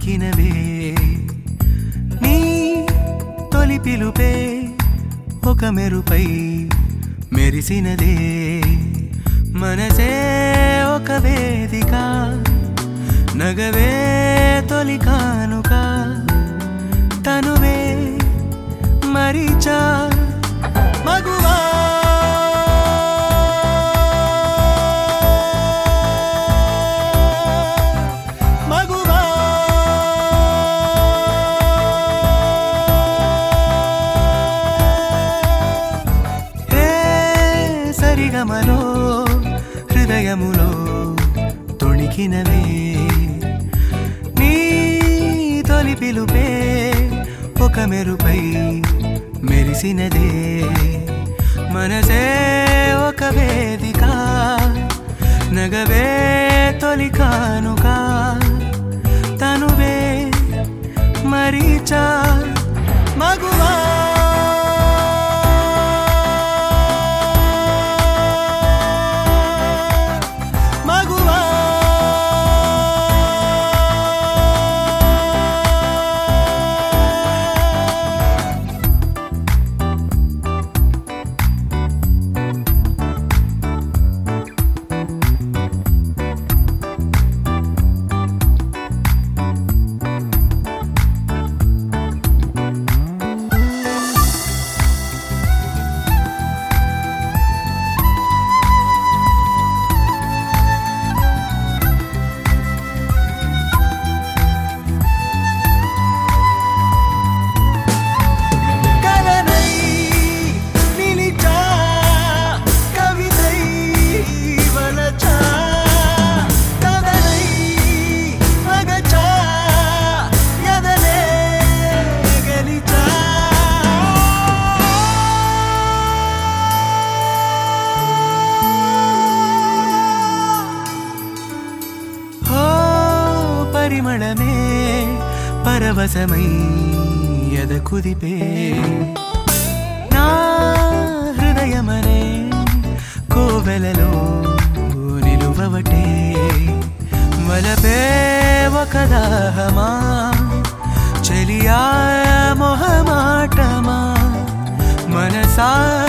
తొణికినవే నీ తొలి పిలుపే ఒక మెరుపై మెరిసినదే మనసే ఒక వేదిక నగవే తొలి కానుక తనువే మరిచా మగువా మగువా హే సరిగమలో హృదయములో తొణికినవే నీ తొలి పిలుపే ఒక మెరుపై మెరిసినదే మనసే ఒక వేదిక నగవే తొలి కానుక తనువే మరీచా మగువా మగువా కలనై నిలిచా కవితై వలచా కదనై అగచా ఎదలే గెలిచా హో పరిమళమే పరవశమై ఎద కుదిపే నా హృదయమనే కోవెలలో నిలువవటే వలపే ఒక దాహమా చెలియా మొహమాటమా మనసా